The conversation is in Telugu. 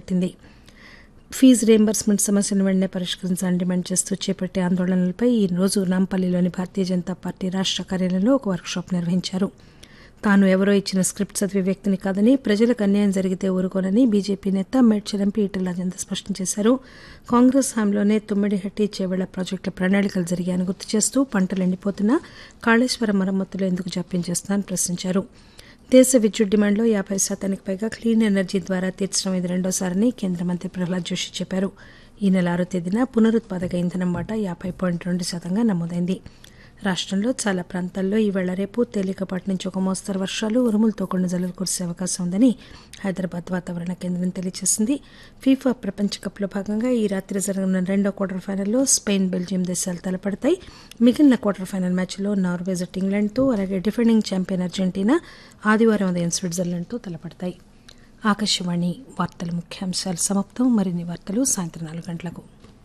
చేపట్టింది ఫీజు రియంబర్స్మెంట్ సమస్యను వెంటనే పరిష్కరించాలని డిమాండ్ చేస్తూ చేపట్టే ఆందోళనలపై ఈ రోజు నాంపల్లిలోని భారతీయ జనతా పార్టీ రాష్ట కార్యాలయంలో ఒక వర్క్షాప్ నిర్వహించారు తాను ఎవరో ఇచ్చిన స్క్రిప్ట్ చదివే వ్యక్తిని కాదని ప్రజలకు అన్యాయం జరిగితే ఊరుకోనని బీజేపీ నేత మేడ్చల్ ఎంపీ ఈటెల రాజేందర్ స్పష్టం చేశారు కాంగ్రెస్ హామీలోనే తుమ్మిడిహట్టి చేవెళ్ల ప్రాజెక్టుల ప్రణాళికలు జరిగాయని గుర్తు చేస్తూ పంటలు ఎండిపోతున్నా కాళేశ్వరం మరమ్మతులు ఎందుకు జాప్యం చేస్తున్నారని ప్రశ్నించారు దేశ విద్యుత్ డిమాండ్లో యాభై శాతానికి పైగా క్లీన్ ఎనర్జీ ద్వారా తీర్చడం ఇది రెండోసారని కేంద్ర మంత్రి ప్రహ్లాద్ జోషి చెప్పారు ఈ నెల ఆరో తేదీన పునరుత్పాదక ఇంధనం వాటా యాభై పాయింట్ రెండు శాతంగా నమోదైంది రాష్టంలో చాలా ప్రాంతాల్లో ఈవేళ రేపు తేలికపాటి నుంచి ఒక మోస్తరు వర్షాలు ఉరుములతో కొన్ని జల్లులు కురిసే అవకాశం ఉందని హైదరాబాద్ వాతావరణ కేంద్రం తెలియజేసింది ఫీఫా ప్రపంచ కప్లో భాగంగా ఈ రాత్రి జరగనున్న రెండో క్వార్టర్ ఫైనల్లో స్పెయిన్ బెల్జియం దేశాలు తలపడతాయి మిగిలిన క్వార్టర్ ఫైనల్ మ్యాచ్లో నార్వే జట్టు ఇంగ్లాండ్తో అలాగే డిఫెండింగ్ ఛాంపియన్ అర్జెంటీనా ఆదివారం ఉదయం స్విట్జర్లాండ్తో తలపడతాయి ఆకాశవాణి వార్తల ముఖ్యాంశాలు సమాప్తం మరిన్ని వార్తలు సాయంత్రం నాలుగు గంటలకు